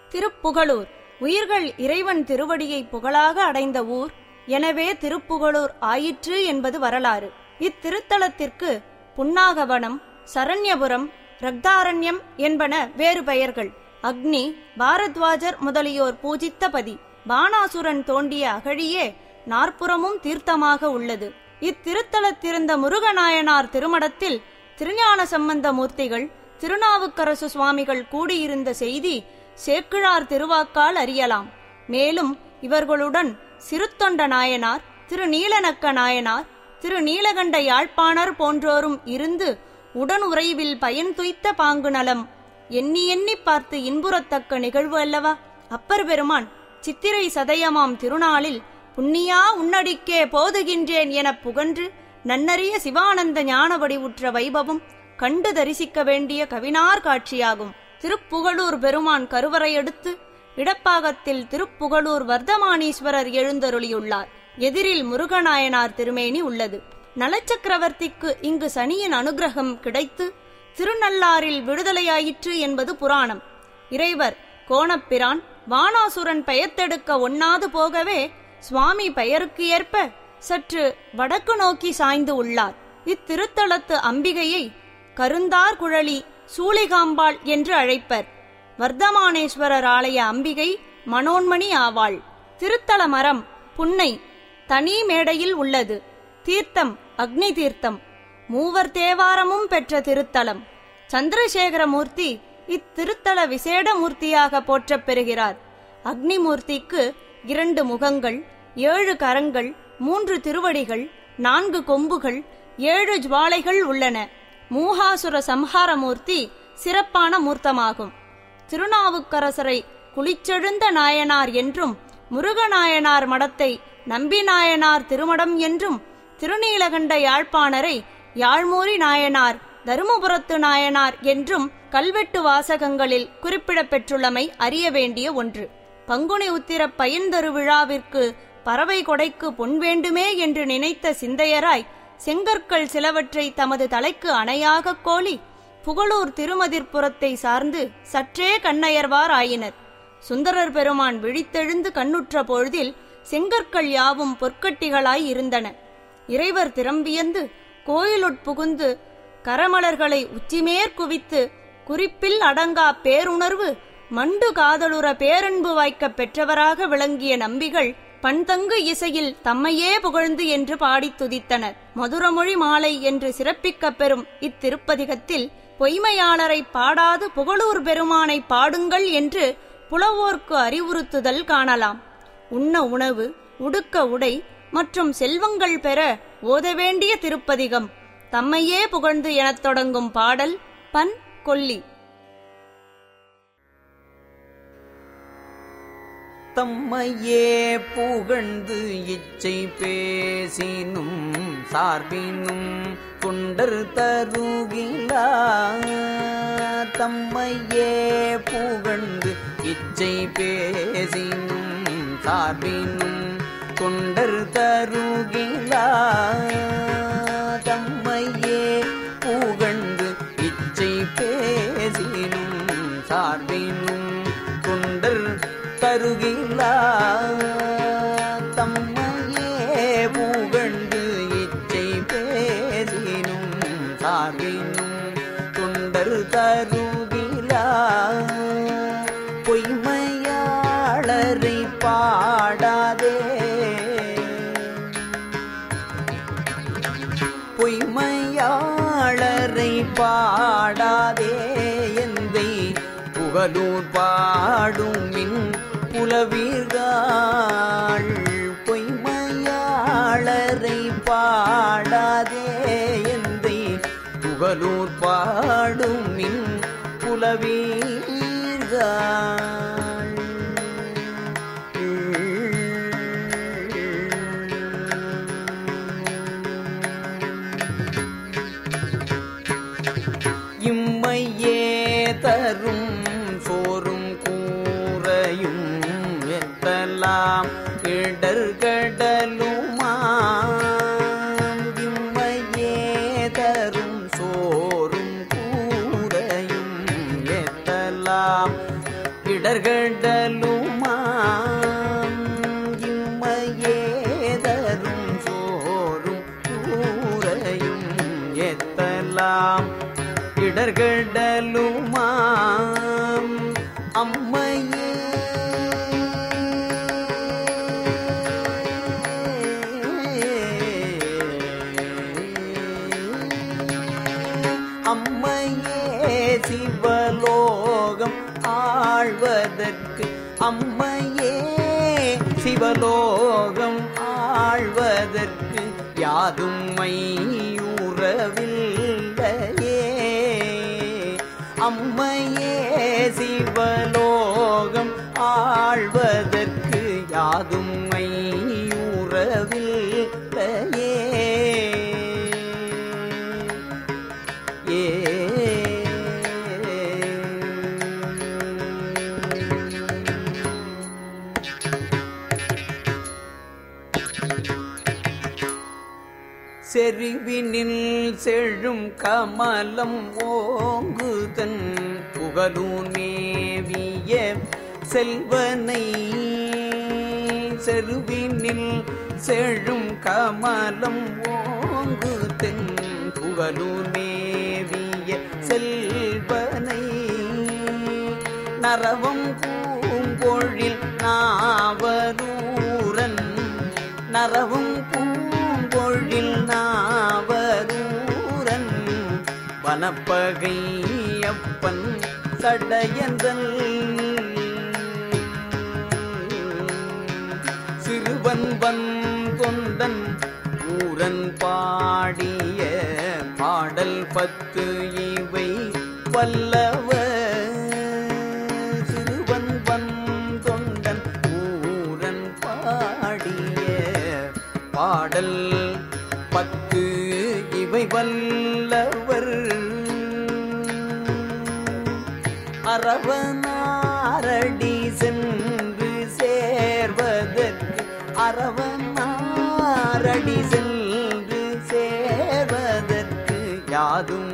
திருப்புகழூர் உயிர்கள் இறைவன் திருவடியை புகழாக அடைந்த ஊர் எனவே திருப்புகழூர் ஆயிற்று என்பது வரலாறு இத்திருத்தலத்திற்கு புன்னாகவனம் சரண்யபுரம் ரக்தாரண்யம் என்பன வேறு பெயர்கள் அக்னி பாரத்வாஜர் முதலியோர் பூஜித்த பதி பானாசுரன் தோண்டிய அகழியே நாற்புறமும் தீர்த்தமாக உள்ளது இத்திருத்தலத்திருந்த முருகநாயனார் திருமடத்தில் திருஞான சம்பந்த மூர்த்திகள் திருநாவுக்கரசு சுவாமிகள் கூடியிருந்த செய்தி சேக்கிழார் திருவாக்கால் அறியலாம் மேலும் இவர்களுடன் சிறுத்தொண்ட நாயனார் திரு நீலநக்க நாயனார் திரு நீலகண்ட யாழ்ப்பாணர் போன்றோரும் இருந்து உடன் உறைவில் பயன் துய்த்த பாங்கு நலம் எண்ணி எண்ணி பார்த்து இன்புறத்தக்க நிகழ்வு அல்லவா அப்பர் பெருமான் சித்திரை சதயமாம் திருநாளில் புண்ணியா உன்னடிக்கே போதுகின்றேன் எனப் புகன்று நன்னறிய சிவானந்த ஞானவடி உற்ற வைபவம் கண்டு தரிசிக்க வேண்டிய கவினார் காட்சியாகும் திருப்புகழூர் பெருமான் கருவறையெடுத்து இடப்பாகத்தில் திருப்புகழூர் வர்த்தமானீஸ்வரர் எழுந்தருளியுள்ளார் எதிரில் முருகநாயனார் திருமேனி உள்ளது நலச்சக்கரவர்த்திக்கு இங்கு சனியின் அனுகிரகம் கிடைத்து திருநள்ளாறில் விடுதலையாயிற்று என்பது புராணம் இறைவர் கோணப்பிரான் வானாசுரன் பெயர்த்தெடுக்க ஒண்ணாது போகவே சுவாமி பெயருக்கு ஏற்ப சற்று வடக்கு நோக்கி சாய்ந்து உள்ளார் இத்திருத்தலத்து அம்பிகையை கருந்தார் குழலி சூளிகாம்பாள் என்று அழைப்பர் வர்த்தமானேஸ்வரர் ஆலய அம்பிகை மனோன்மணி ஆவாள் திருத்தல மரம் புன்னை தனி மேடையில் உள்ளது தீர்த்தம் அக்னி தீர்த்தம் மூவர் தேவாரமும் பெற்ற திருத்தலம் சந்திரசேகரமூர்த்தி இத்திருத்தல விசேட மூர்த்தியாக போற்றப் பெறுகிறார் அக்னிமூர்த்திக்கு இரண்டு முகங்கள் ஏழு கரங்கள் மூன்று திருவடிகள் நான்கு கொம்புகள் ஏழு ஜுவாலைகள் உள்ளன மூகாசுர சம்ஹாரமூர்த்தி சிறப்பான மூர்த்தமாகும் திருநாவுக்கரசரை குளிச்செழுந்த நாயனார் என்றும் முருகநாயனார் மடத்தை நம்பி நாயனார் திருமடம் என்றும் திருநீலகண்ட யாழ்ப்பாணரை யாழ்மூரி நாயனார் தருமபுரத்து நாயனார் என்றும் கல்வெட்டு வாசகங்களில் குறிப்பிடப்பெற்றுள்ளமை அறிய வேண்டிய ஒன்று பங்குனி உத்திர பயன்தரு விழாவிற்கு பறவை கொடைக்கு பொன் வேண்டுமே என்று நினைத்த சிந்தையராய் செங்கற்கள் சிலவற்றை தமது தலைக்கு அணையாகக் கோலி புகழூர் திருமதிர்புறத்தை சார்ந்து சற்றே கண்ணயர்வார் ஆயினர் சுந்தரர் பெருமான் விழித்தெழுந்து கண்ணுற்ற பொழுதில் செங்கற்கள் யாவும் பொற்கட்டிகளாய் இருந்தன இறைவர் திறம்பியந்து கோயிலுட்புகுந்து கரமலர்களை உச்சிமேற் குவித்து குறிப்பில் அடங்கா பேருணர்வு மண்டு காதலுற பேரன்பு வாய்க்கப் பெற்றவராக விளங்கிய நம்பிகள் பண்தங்கு இசையில் தம்மையே புகழ்ந்து என்று பாடித் துதித்தனர் மதுரமொழி மாலை என்று சிறப்பிக்கப் பெறும் இத்திருப்பதிகத்தில் பொய்மையாளரை பாடாது புகழூர் பெருமானை பாடுங்கள் என்று புலவோர்க்கு அறிவுறுத்துதல் காணலாம் உண்ண உணவு உடுக்க உடை மற்றும் செல்வங்கள் பெற ஓத வேண்டிய திருப்பதிகம் தம்மையே புகழ்ந்து எனத் தொடங்கும் பாடல் பன் கொல்லி தம்மையே புகழ்ந்து இச்சை பேசினும் சார்பினும் கொண்டர் தருகிலா தம்மையே புகழ்ந்து இச்சை பேசினும் சார்பினும் கொண்டர் தருகிலா தம்மையே புகழ்ந்து இச்சை பேசினும் சார்பினும் கொண்டர் தருகிலா தம்மையே புகழ்ந்து இச்சை பேசினும் சார்பினும் தொண்டர் தருகிலா பொய்மையாளரை பாடாதே பொய்மையாளரை பாடாதே எந்தை புகழூர் பாடுமின் புலவீர்கள் பொய்மையாளரை பாடாதே எந்தை புகழூர் பாடுமின் புலவீர்கள் இம்மையே தரும் சோறும் கூரையும் எத்தலாம் இடர்கடலுமா இம்மையே தரும் சோறும் கூரையும் எத்தலாம் இடர்கடலுமாம் இம்மையேதரும் சோறும் கூரையும் எத்தலாம் இடர்கடலுமாம் அம்மையே அம்மையே சிவலோகம் ஆழ்வதற்கு அம்மையே சிவலோகம் ஆழ்வதற்கு யாதும் மையுறவில்லையே அம்மையே சிவலோகம் ஆழ்வதற்கு யாதும் மையுறவில்லையே ஏ செறிவினில் செழும் கமலம் ஓங்குதன் புகழூன் மேவிய செல்வனை செருவினில் செழும் கமலம் ஓங்குதன் புகழூன் மேவிய செல்வனை நரவம் பூங்கொழில் நாவரூரன் நரவும் பூங்கொழில் நாவரூரன் வனப்பகை அப்பன் சடையந்தல் சிறுவன் வந்தொண்டன் ஊரன் பாடிய பாடல் பத்து இவை வல்லவ சிறுவன் வந்தொண்டன் ஊரன் பாடிய பாடல் பத்து இவை வல்லவர் அரவனாரடி சென்று சேர்வதற்கு அரவனாரடி சென்று சேர்வதற்கு யாதும்